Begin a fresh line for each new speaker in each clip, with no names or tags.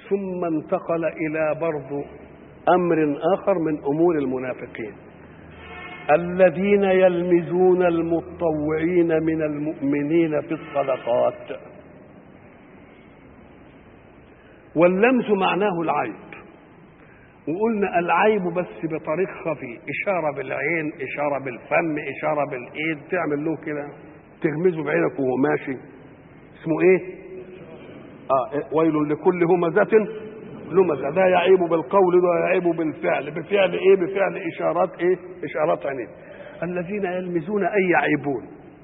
ثم انتقل الى برضو امر اخر من امور المنافقين الذين يلمزون المتطوعين من المؤمنين في الصدقات واللمس معناه العيب وقلنا العيب بس بطريق خفي إشارة بالعين إشارة بالفم إشارة بالإيد تعمل له كده تغمزه بعينك وهو ماشي اسمه إيه؟ آه ويل لكل همزة لمزة ده يعيب بالقول ده يعيب بالفعل بفعل إيه؟ بفعل إشارات إيه؟ إشارات عينين الذين يلمزون أي يعيبون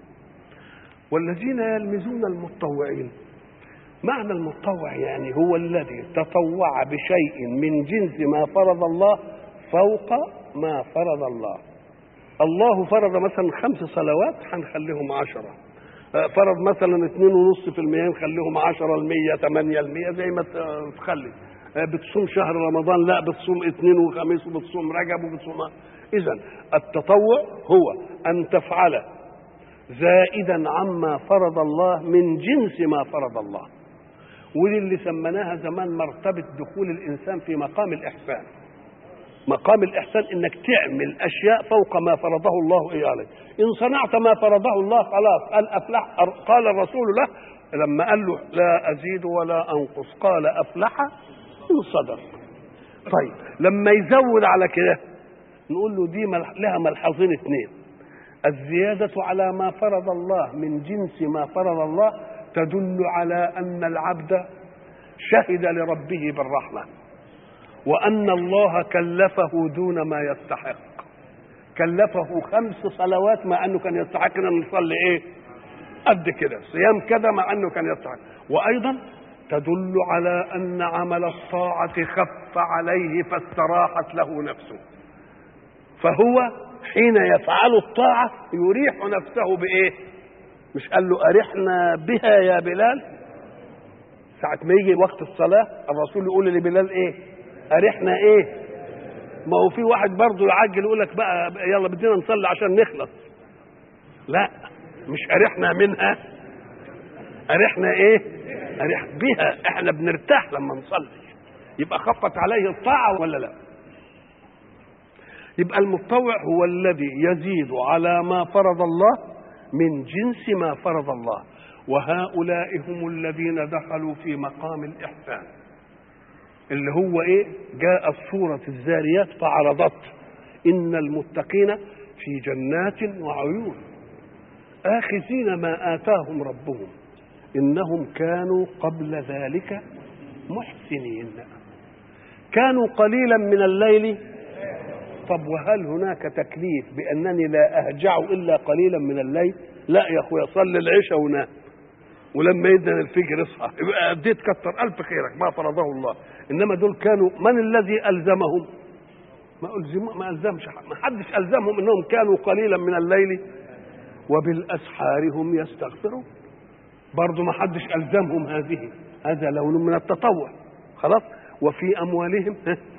والذين يلمزون المتطوعين معنى المتطوع يعني هو الذي تطوع بشيء من جنس ما فرض الله فوق ما فرض الله الله فرض مثلا خمس صلوات هنخليهم عشرة فرض مثلا اتنين ونص في المية نخليهم عشرة المية تمانية المية زي ما تخلي بتصوم شهر رمضان لا بتصوم اثنين وخميس وبتصوم رجب وبتصوم اذا التطوع هو ان تفعل زائدا عما فرض الله من جنس ما فرض الله ودي اللي سميناها زمان مرتبة دخول الإنسان في مقام الإحسان مقام الإحسان إنك تعمل أشياء فوق ما فرضه الله إيه عليك إن صنعت ما فرضه الله خلاص قال أفلح قال الرسول له لما قال له لا أزيد ولا أنقص قال أفلح إن صدق طيب لما يزود على كده نقول له دي لها ملحظين اثنين الزيادة على ما فرض الله من جنس ما فرض الله تدل على ان العبد شهد لربه بالرحمه وان الله كلفه دون ما يستحق كلفه خمس صلوات مع انه كان يستحق ان نصلي ايه قد كده صيام كذا مع انه كان يستحق وايضا تدل على ان عمل الطاعه خف عليه فاستراحت له نفسه فهو حين يفعل الطاعه يريح نفسه بايه مش قال له أرحنا بها يا بلال ساعة ما يجي وقت الصلاة الرسول يقول لبلال إيه أرحنا إيه ما هو في واحد برضه يعجل يقول لك بقى يلا بدينا نصلي عشان نخلص لا مش أرحنا منها أرحنا إيه أرح بها إحنا بنرتاح لما نصلي يبقى خفت عليه الطاعة ولا لا يبقى المتطوع هو الذي يزيد على ما فرض الله من جنس ما فرض الله وهؤلاء هم الذين دخلوا في مقام الإحسان اللي هو إيه جاء صورة الزاريات فعرضت إن المتقين في جنات وعيون آخذين ما آتاهم ربهم إنهم كانوا قبل ذلك محسنين كانوا قليلا من الليل طب وهل هناك تكليف بانني لا اهجع الا قليلا من الليل لا يا اخويا صلي العشاء ونام ولما يدن الفجر اصحى يبقى اديت كتر الف خيرك ما فرضه الله انما دول كانوا من الذي الزمهم ما الزم ما الزمش ما حدش الزمهم انهم كانوا قليلا من الليل وبالاسحار هم يستغفرون برضه ما حدش الزمهم هذه هذا لون من التطوع خلاص وفي اموالهم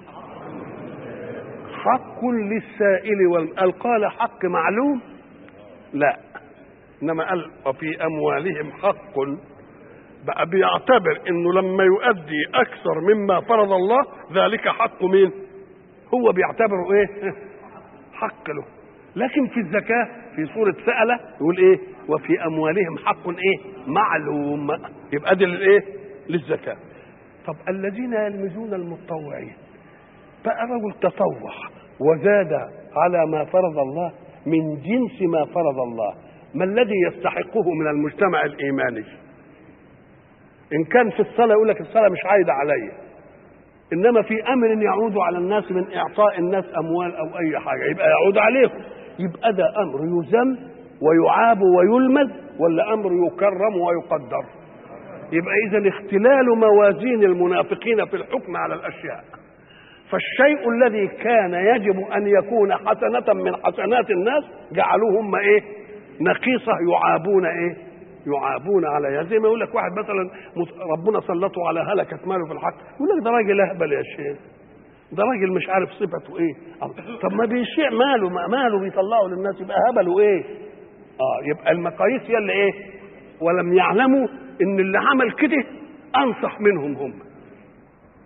حق للسائل وال... قال حق معلوم لا انما قال وفي اموالهم حق بقى بيعتبر انه لما يؤدي اكثر مما فرض الله ذلك حق مين هو بيعتبره ايه حق له لكن في الزكاة في سورة سألة يقول ايه وفي اموالهم حق ايه معلوم يبقى دي للايه للزكاة طب الذين يلمزون المتطوعين بقى رجل تطوع وزاد على ما فرض الله من جنس ما فرض الله ما الذي يستحقه من المجتمع الايماني ان كان في الصلاه يقول لك الصلاه مش عايده عليا انما في امر يعود على الناس من اعطاء الناس اموال او اي حاجه يبقى يعود عليهم يبقى ده امر يذم ويعاب ويلمز ولا امر يكرم ويقدر يبقى اذا اختلال موازين المنافقين في الحكم على الاشياء فالشيء الذي كان يجب ان يكون حسنه من حسنات الناس جعلوه هم ايه نقيصه يعابون ايه يعابون عليها زي ما يقول لك واحد مثلا ربنا سلطه على هلكة ماله في الحق يقول لك ده راجل اهبل يا شيخ ده راجل مش عارف صفته ايه طب ما بيشيع ماله ما ماله بيطلعه للناس يبقى هبله ايه اه يبقى المقاييس هي اللي ايه ولم يعلموا ان اللي عمل كده انصح منهم هم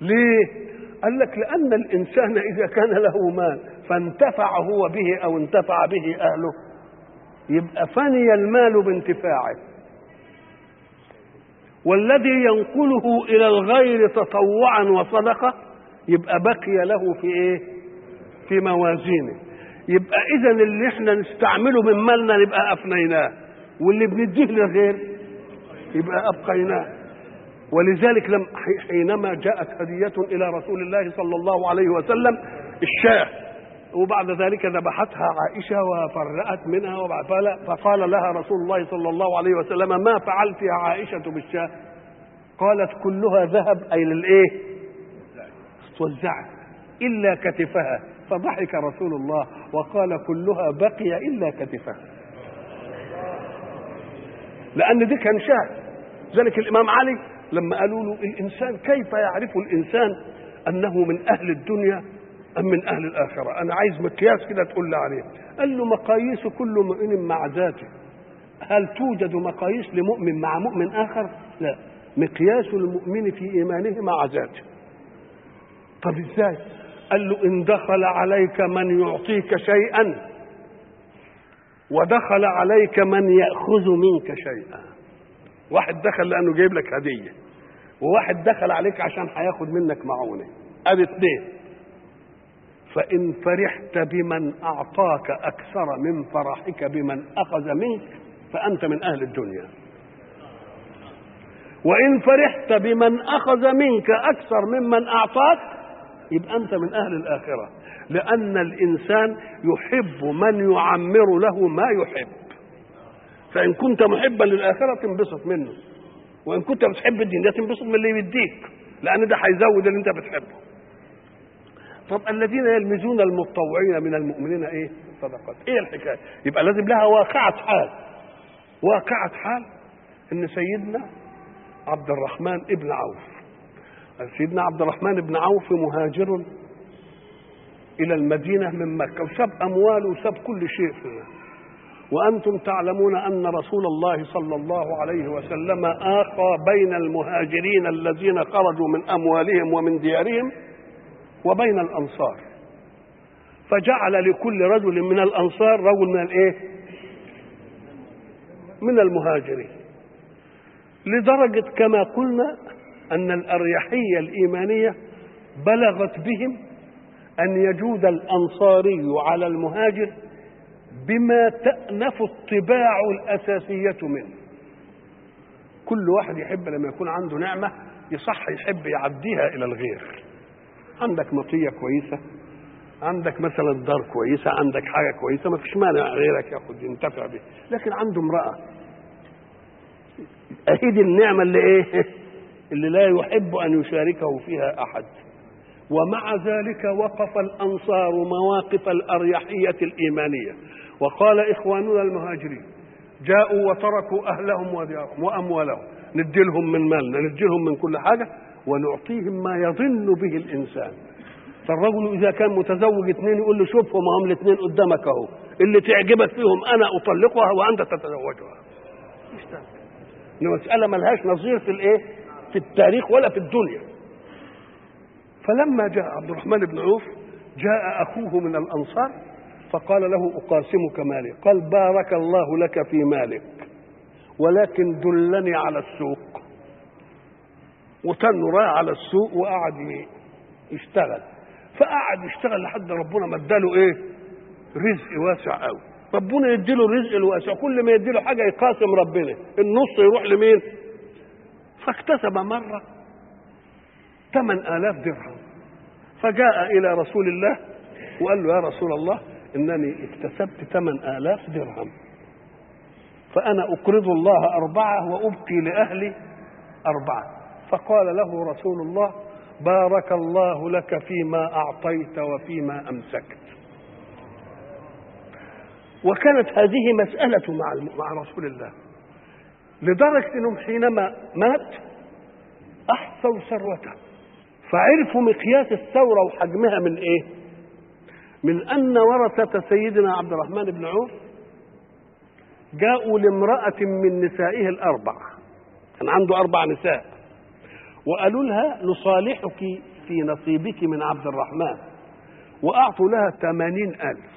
ليه قال لك لان الانسان اذا كان له مال فانتفع هو به او انتفع به اهله يبقى فني المال بانتفاعه والذي ينقله الى الغير تطوعا وصدقه يبقى بقي له في ايه في موازينه يبقى اذا اللي احنا نستعمله من مالنا نبقى افنيناه واللي بنديه للغير يبقى ابقيناه ولذلك لم حينما جاءت هدية إلى رسول الله صلى الله عليه وسلم الشاة وبعد ذلك ذبحتها عائشة وفرأت منها وبعد فقال لها رسول الله صلى الله عليه وسلم ما فعلت يا عائشة بالشاة قالت كلها ذهب أي للإيه توزعت إلا كتفها فضحك رسول الله وقال كلها بقي إلا كتفها لأن دي كان شاه ذلك الإمام علي لما قالوا له الإنسان كيف يعرف الإنسان أنه من أهل الدنيا أم من أهل الآخرة أنا عايز مقياس كده تقول لي عليه قال له مقاييس كل مؤمن مع ذاته هل توجد مقاييس لمؤمن مع مؤمن آخر لا مقياس المؤمن في إيمانه مع ذاته طب إزاي قال له إن دخل عليك من يعطيك شيئا ودخل عليك من يأخذ منك شيئا واحد دخل لأنه جايب لك هدية وواحد دخل عليك عشان هياخد منك معونة ادي اثنين فإن فرحت بمن أعطاك أكثر من فرحك بمن أخذ منك فأنت من أهل الدنيا وإن فرحت بمن أخذ منك أكثر ممن أعطاك يبقى أنت من أهل الآخرة لأن الإنسان يحب من يعمر له ما يحب فإن كنت محبا للآخرة تنبسط منه وإن كنت بتحب الدين تنبسط من اللي يديك لأن ده هيزود اللي أنت بتحبه طب الذين يلمزون المتطوعين من المؤمنين ايه صدقات ايه الحكايه يبقى لازم لها واقعه حال واقعه حال ان سيدنا عبد الرحمن ابن عوف سيدنا عبد الرحمن بن عوف مهاجر الى المدينه من مكه وساب امواله وساب كل شيء فيها وانتم تعلمون ان رسول الله صلى الله عليه وسلم اخى بين المهاجرين الذين خرجوا من اموالهم ومن ديارهم وبين الانصار فجعل لكل رجل من الانصار رجل من الايه من المهاجرين لدرجه كما قلنا ان الاريحيه الايمانيه بلغت بهم ان يجود الانصاري على المهاجر بما تأنف الطباع الأساسية منه كل واحد يحب لما يكون عنده نعمة يصح يحب يعديها إلى الغير عندك مطية كويسة عندك مثلا دار كويسة عندك حاجة كويسة ما فيش مانع غيرك ياخد ينتفع بها لكن عنده امرأة أهيد النعمة اللي إيه اللي لا يحب أن يشاركه فيها أحد ومع ذلك وقف الأنصار مواقف الأريحية الإيمانية وقال إخواننا المهاجرين جاءوا وتركوا أهلهم وديارهم وأموالهم نديلهم من مالنا نديلهم من كل حاجة ونعطيهم ما يظن به الإنسان فالرجل إذا كان متزوج اثنين يقول له شوفهم هم الاثنين قدامك أهو اللي تعجبك فيهم أنا أطلقها وأنت تتزوجها مسألة ملهاش نظير في الإيه؟ في التاريخ ولا في الدنيا فلما جاء عبد الرحمن بن عوف جاء أخوه من الأنصار فقال له أقاسمك مالي قال بارك الله لك في مالك ولكن دلني على السوق وتن راح على السوق وقعد يشتغل فقعد يشتغل لحد ربنا ما اداله ايه رزق واسع قوي ربنا يديله الرزق الواسع كل ما يديله حاجه يقاسم ربنا النص يروح لمين فاكتسب مره ثمان آلاف درهم فجاء إلى رسول الله وقال له يا رسول الله إنني اكتسبت ثمان آلاف درهم فأنا أقرض الله أربعة وأبقي لأهلي أربعة فقال له رسول الله بارك الله لك فيما أعطيت وفيما أمسكت وكانت هذه مسألة مع مع رسول الله لدرجة أنهم حينما مات أحصوا ثروته فعرفوا مقياس الثورة وحجمها من إيه؟ من أن ورثة سيدنا عبد الرحمن بن عوف جاءوا لامرأة من نسائه الأربع كان عنده أربع نساء وقالوا لها نصالحك في نصيبك من عبد الرحمن وأعطوا لها ثمانين ألف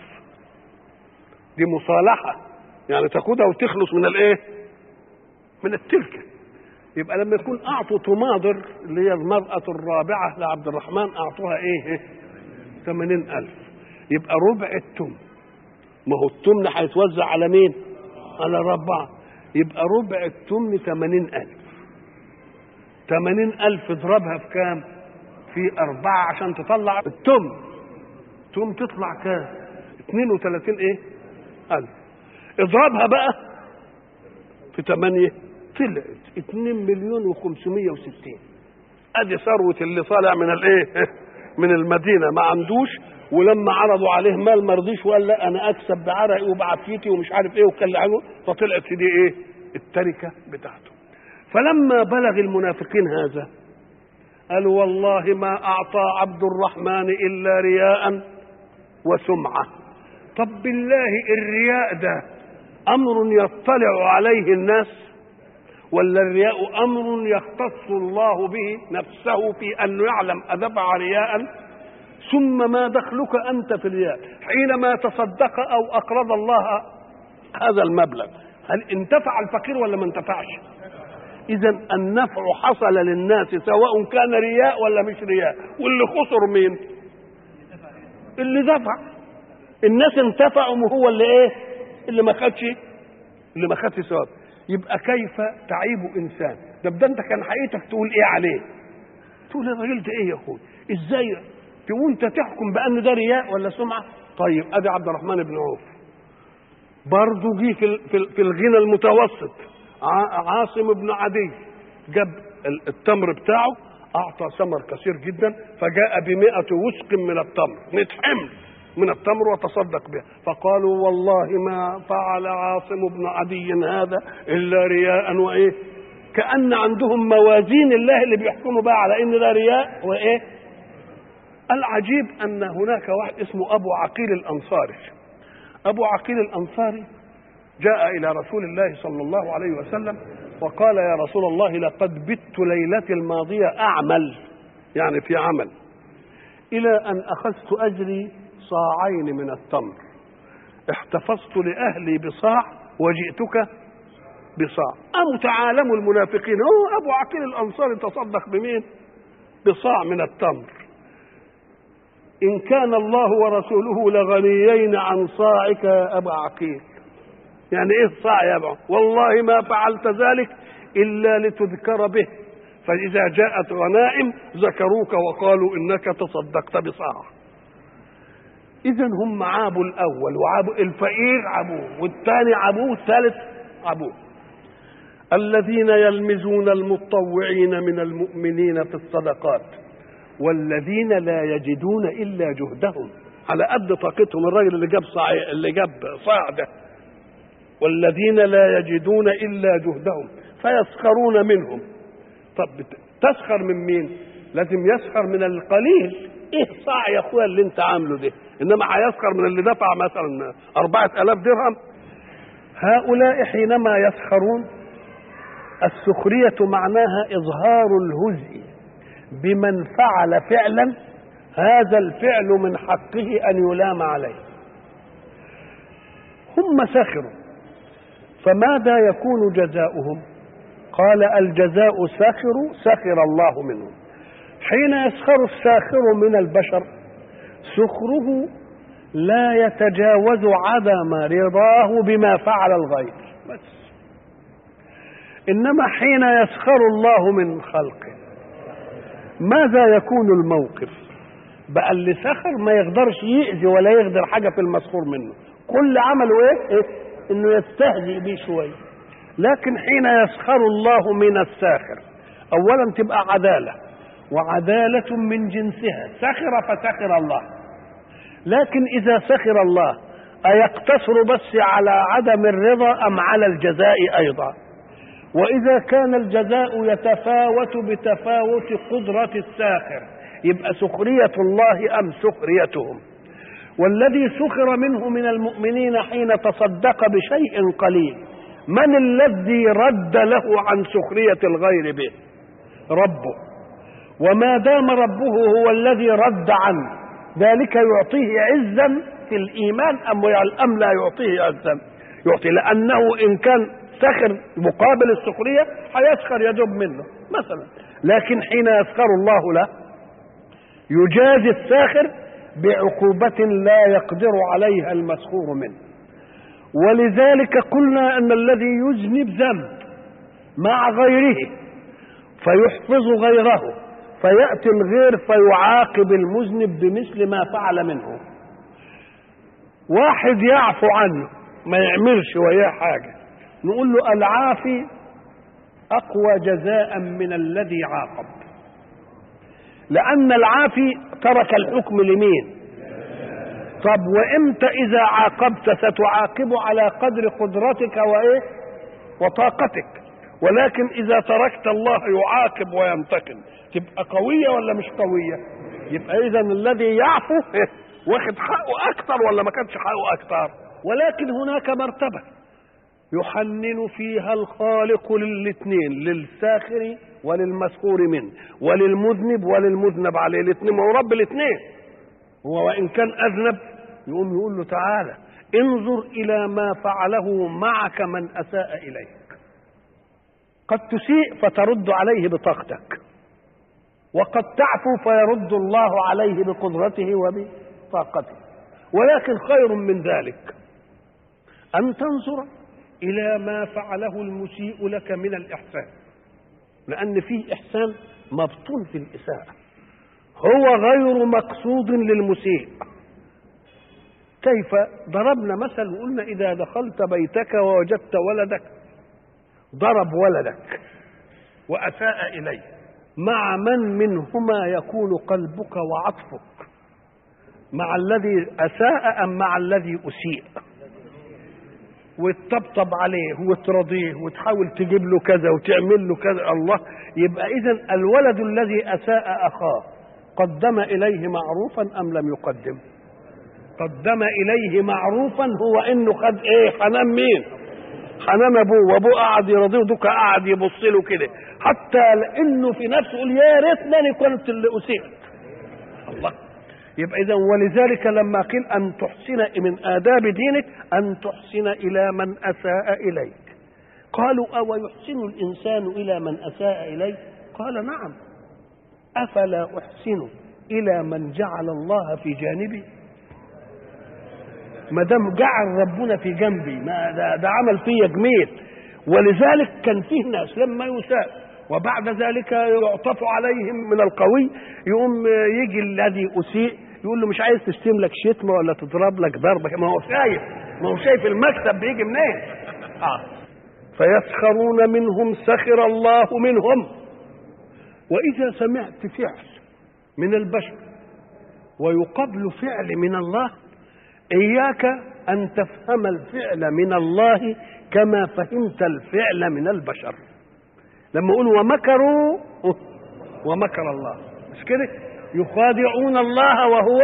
دي مصالحة يعني تاخدها وتخلص من الايه من التلك يبقى لما يكون أعطوا تماضر اللي هي المرأة الرابعة لعبد الرحمن أعطوها إيه ثمانين ألف يبقى ربع التم ما هو التمن هيتوزع على مين على ربعة يبقى ربع التمن ثمانين ألف ثمانين ألف اضربها في كام في أربعة عشان تطلع التم تم تطلع كام 32 ايه ألف اضربها بقى في 8 طلعت 2 مليون و560 ادي ثروة اللي طالع من الايه من المدينة ما عندوش ولما عرضوا عليه مال ما رضيش وقال لا انا اكسب بعرقي وبعافيتي ومش عارف ايه وكل حاجه فطلعت في دي ايه التركه بتاعته فلما بلغ المنافقين هذا قالوا والله ما اعطى عبد الرحمن الا رياء وسمعه طب بالله الرياء ده امر يطلع عليه الناس ولا الرياء امر يختص الله به نفسه في ان يعلم ادفع رياء ثم ما دخلك انت في الرياء حينما تصدق او اقرض الله هذا المبلغ هل انتفع الفقير ولا ما انتفعش اذا النفع حصل للناس سواء كان رياء ولا مش رياء واللي خسر مين اللي دفع الناس انتفعوا وهو اللي ايه اللي ما خدش اللي ما خدش ثواب يبقى كيف تعيب انسان ده ده انت كان حقيقتك تقول ايه عليه تقول الراجل ده ايه يا اخوي ازاي تقول انت تحكم بان ده رياء ولا سمعه طيب ادي عبد الرحمن بن عوف برضه جه في في الغنى المتوسط عاصم بن عدي جاب التمر بتاعه اعطى ثمر كثير جدا فجاء بمائة وسق من التمر مئة حمل من التمر وتصدق بها فقالوا والله ما فعل عاصم بن عدي هذا الا رياء وايه كان عندهم موازين الله اللي بيحكموا بقى على ان ده رياء وايه العجيب ان هناك واحد اسمه ابو عقيل الانصاري ابو عقيل الانصاري جاء الى رسول الله صلى الله عليه وسلم وقال يا رسول الله لقد بت ليلتي الماضيه اعمل يعني في عمل الى ان اخذت اجري صاعين من التمر احتفظت لاهلي بصاع وجئتك بصاع أم تعالم المنافقين هو أبو عقيل الأنصاري تصدق بمين بصاع من التمر إن كان الله ورسوله لغنيين عن صاعك يا أبا عقيل يعني إيه صاع يا أبا والله ما فعلت ذلك إلا لتذكر به فإذا جاءت غنائم ذكروك وقالوا إنك تصدقت بصاع إذا هم عابوا الأول وعابوا الفقير عابوه والثاني عابوه والثالث عابوه الذين يلمزون المتطوعين من المؤمنين في الصدقات والذين لا يجدون الا جهدهم على قد طاقتهم الراجل اللي جاب صاع اللي جاب صاع ده والذين لا يجدون الا جهدهم فيسخرون منهم طب تسخر من مين لازم يسخر من القليل ايه صاع يا اخويا اللي انت عامله ده انما هيسخر من اللي دفع مثلا أربعة ألاف درهم هؤلاء حينما يسخرون السخرية معناها إظهار الهزء بمن فعل فعلا هذا الفعل من حقه أن يلام عليه هم سخروا فماذا يكون جزاؤهم قال الجزاء ساخر سخر الله منهم حين يسخر الساخر من البشر سخره لا يتجاوز عدم رضاه بما فعل الغير بس انما حين يسخر الله من خلقه ماذا يكون الموقف بقى اللي سخر ما يقدرش يأذي ولا يقدر حاجه في المسخور منه كل عمله ايه, إيه؟ انه يستهزئ بيه شويه لكن حين يسخر الله من الساخر اولا تبقى عداله وعداله من جنسها سخر فسخر الله لكن اذا سخر الله ايقتصر بس على عدم الرضا ام على الجزاء ايضا واذا كان الجزاء يتفاوت بتفاوت قدره الساخر يبقى سخريه الله ام سخريتهم والذي سخر منه من المؤمنين حين تصدق بشيء قليل من الذي رد له عن سخريه الغير به ربه وما دام ربه هو الذي رد عنه ذلك يعطيه عزا في الايمان ام ام لا يعطيه عزا يعطي لانه ان كان سخر مقابل السخريه هيسخر يدب منه مثلا لكن حين يسخر الله له يجازي الساخر بعقوبة لا يقدر عليها المسخور منه ولذلك قلنا أن الذي يذنب ذنب مع غيره فيحفظ غيره فيأتي الغير فيعاقب المذنب بمثل ما فعل منه واحد يعفو عنه ما يعملش وياه حاجة نقول له العافي أقوى جزاء من الذي عاقب لأن العافي ترك الحكم لمين طب وإمتى إذا عاقبت ستعاقب على قدر قدرتك وإيه وطاقتك ولكن إذا تركت الله يعاقب وينتقم تبقى قوية ولا مش قوية يبقى إذا الذي يعفو واخد حقه أكثر ولا ما كانش حقه أكثر ولكن هناك مرتبة يحنن فيها الخالق للاثنين للساخر وللمسخور منه وللمذنب وللمذنب عليه الاثنين هو رب الاثنين هو وان كان اذنب يقوم يقول له تعالى انظر الى ما فعله معك من اساء اليك قد تسيء فترد عليه بطاقتك وقد تعفو فيرد الله عليه بقدرته وبطاقته ولكن خير من ذلك ان تنظر الى ما فعله المسيء لك من الاحسان لان فيه احسان مبطون في الاساءه هو غير مقصود للمسيء كيف ضربنا مثل وقلنا اذا دخلت بيتك ووجدت ولدك ضرب ولدك واساء اليه مع من منهما يكون قلبك وعطفك مع الذي اساء ام مع الذي اسيء وتطبطب عليه وترضيه وتحاول تجيب له كذا وتعمل له كذا الله يبقى اذا الولد الذي اساء اخاه قدم اليه معروفا ام لم يقدم قدم اليه معروفا هو انه خد ايه حنان مين حنان ابوه وابوه قعد يرضيه ودوك قعد يبص له كده حتى لانه في نفسه يقول يا ريتني كنت اللي اسيت الله يبقى اذا ولذلك لما قيل ان تحسن من آداب دينك ان تحسن الى من اساء اليك قالوا او يحسن الانسان الى من اساء اليه قال نعم افلا احسن الى من جعل الله في جانبي ما دام جعل ربنا في جنبي ما ده, ده عمل فيا جميل ولذلك كان فيه ناس لما يساء وبعد ذلك يعطف عليهم من القوي يقوم يجي الذي اسيء يقول له مش عايز تشتم لك شتمه ولا تضرب لك ضربه ما هو شايف ما هو شايف المكسب بيجي منين اه فيسخرون منهم سخر الله منهم واذا سمعت فعل من البشر ويقابل فعل من الله اياك ان تفهم الفعل من الله كما فهمت الفعل من البشر لما يقول ومكروا ومكر الله مش كده يخادعون الله وهو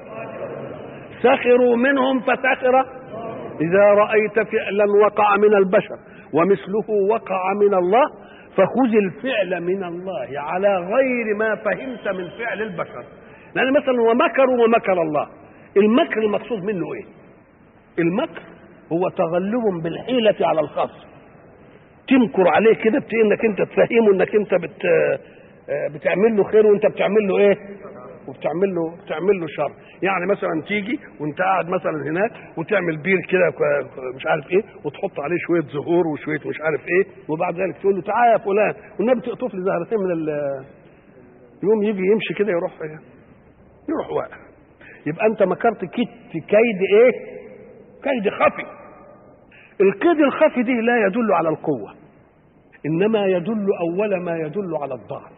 سخروا منهم فسخر إذا رأيت فعلا وقع من البشر ومثله وقع من الله فخذ الفعل من الله على غير ما فهمت من فعل البشر لأن مثلا ومكروا ومكر الله المكر المقصود منه إيه المكر هو تغلب بالحيلة على الخصم تمكر عليه كده انك انت تفهمه انك انت بت بتعمل له خير وانت بتعمل له ايه وبتعمل له بتعمل له شر يعني مثلا تيجي وانت قاعد مثلا هناك وتعمل بير كده مش عارف ايه وتحط عليه شويه زهور وشويه مش عارف ايه وبعد ذلك تقول له تعالى يا فلان والنبي تقطف لي زهرتين من ال يوم يجي يمشي كده يروح ايه يروح واقع يبقى انت مكرت كيد كيد ايه كيد خفي الكيد الخفي دي لا يدل على القوه انما يدل اول ما يدل على الضعف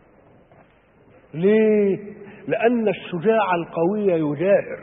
ليه لان الشجاع القوي يجاهر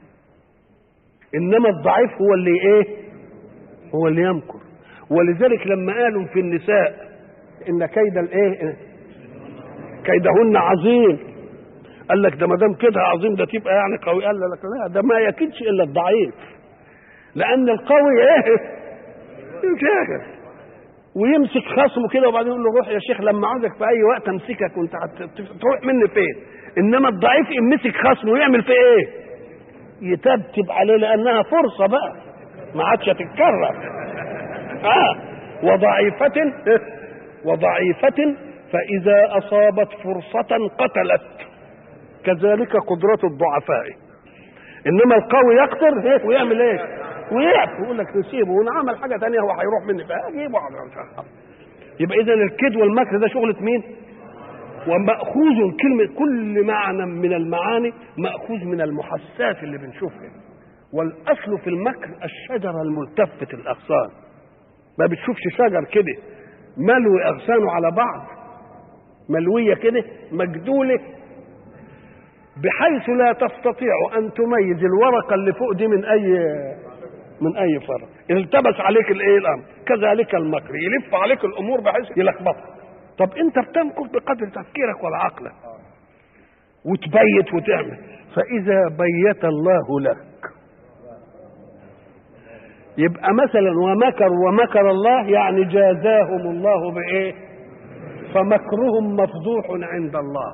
انما الضعيف هو اللي ايه هو اللي يمكر ولذلك لما قالوا في النساء ان كيد الايه كيدهن عظيم قال لك ده ما دام كده عظيم ده تبقى يعني قوي قال لك لا ده ما يكيدش الا الضعيف لان القوي ايه يجاهر ويمسك خصمه كده وبعدين يقول له روح يا شيخ لما عاوزك في اي وقت امسكك وانت تروح مني فين انما الضعيف يمسك خصمه ويعمل فيه ايه يتبتب عليه لانها فرصه بقى ما عادش تتكرر اه وضعيفة وضعيفة فإذا أصابت فرصة قتلت كذلك قدرة الضعفاء إنما القوي يقتل إيه ويعمل إيه؟ ويعرف يقول لك نسيبه ونعمل حاجة تانية هو هيروح مني فأجيبه يبقى إذا الكيد والمكر ده شغلة مين؟ ومأخوذ كلمة كل معنى من المعاني مأخوذ من المحسات اللي بنشوفها والأصل في المكر الشجرة الملتفة الأغصان ما بتشوفش شجر كده ملوي أغصانه على بعض ملوية كده مجدولة بحيث لا تستطيع أن تميز الورقة اللي فوق دي من أي من أي فرق التبس عليك الإيه الأمر كذلك المكر يلف عليك الأمور بحيث يلخبطك طب أنت بتمكر بقدر تفكيرك وعقلك وتبيت وتعمل فإذا بيت الله لك يبقى مثلا ومكر ومكر الله يعني جازاهم الله بايه فمكرهم مفضوح عند الله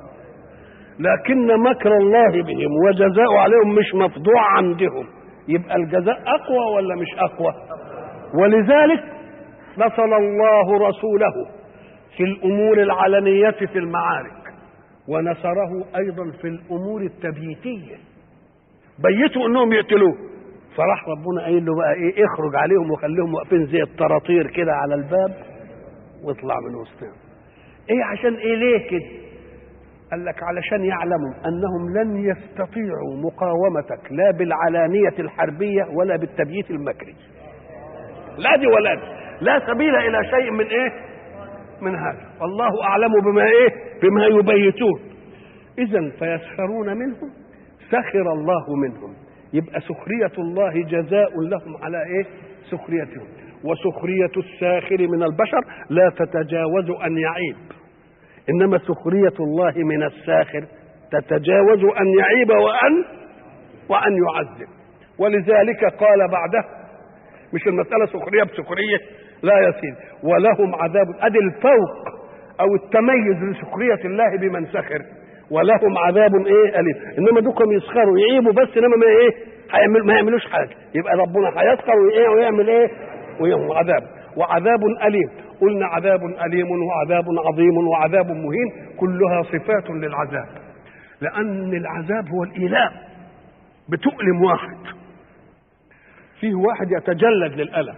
لكن مكر الله بهم وجزاء عليهم مش مفضوع عندهم يبقى الجزاء اقوى ولا مش اقوى ولذلك نصر الله رسوله في الامور العلنيه في المعارك ونصره ايضا في الامور التبييتيه بيتوا انهم يقتلوه فراح ربنا قايل له بقى ايه اخرج عليهم وخليهم واقفين زي الطراطير كده على الباب واطلع من وسطهم ايه عشان ايه ليه كده قال لك علشان يعلموا انهم لن يستطيعوا مقاومتك لا بالعلانيه الحربيه ولا بالتبييت المكري لا دي ولا دي لا سبيل الى شيء من ايه من هذا الله اعلم بما ايه بما يبيتون اذا فيسخرون منهم سخر الله منهم يبقى سخرية الله جزاء لهم على ايه سخريتهم وسخرية الساخر من البشر لا تتجاوز أن يعيب إنما سخرية الله من الساخر تتجاوز أن يعيب وأن وأن يعذب ولذلك قال بعده مش المسألة سخرية بسخرية لا يا سيدي ولهم عذاب أدي الفوق أو التميز لسخرية الله بمن سخر ولهم عذاب ايه اليم انما دوكم يسخروا يعيبوا بس انما ما ايه هيعمل ما يعملوش حاجه يبقى ربنا هيسخر وايه ويعمل ايه ويهم عذاب وعذاب اليم قلنا عذاب اليم وعذاب عظيم وعذاب مهين كلها صفات للعذاب لان العذاب هو الايلام بتؤلم واحد فيه واحد يتجلد للالم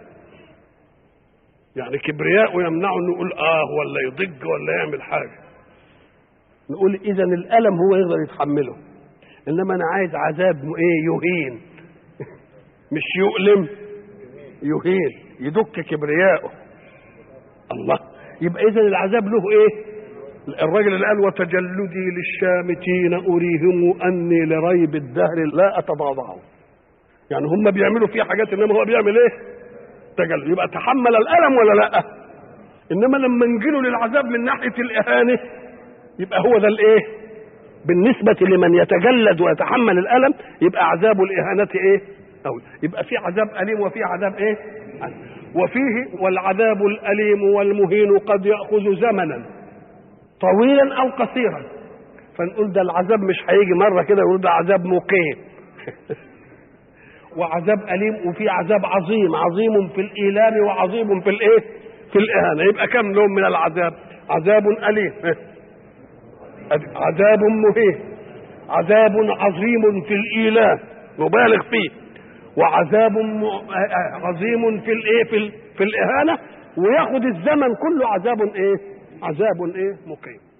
يعني كبرياء يمنعه انه يقول اه ولا يضج ولا يعمل حاجه نقول اذا الالم هو يقدر يتحمله انما انا عايز عذاب ايه يهين مش يؤلم يهين يدك كبرياءه الله يبقى اذا العذاب له ايه الراجل اللي قال وتجلدي للشامتين اريهم اني لريب الدهر لا اتضاضعه يعني هم بيعملوا فيه حاجات انما هو بيعمل ايه تجلد يبقى تحمل الالم ولا لا انما لما نجيله للعذاب من ناحيه الاهانه يبقى هو ده الايه بالنسبة لمن يتجلد ويتحمل الألم يبقى عذاب الإهانة إيه؟ أو يبقى في عذاب أليم وفي عذاب إيه؟ وفيه والعذاب الأليم والمهين قد يأخذ زمنا طويلا أو قصيرا فنقول ده العذاب مش هيجي مرة كده يقول ده عذاب مقيم وعذاب أليم وفي عذاب عظيم عظيم في الإيلام وعظيم في الإيه؟ في الإهانة يبقى كم نوع من العذاب؟ عذاب أليم عذاب مهين عذاب عظيم في الإيلام مبالغ فيه وعذاب عظيم في الايه في, في الاهانه وياخد الزمن كله عذاب ايه عذاب ايه مقيم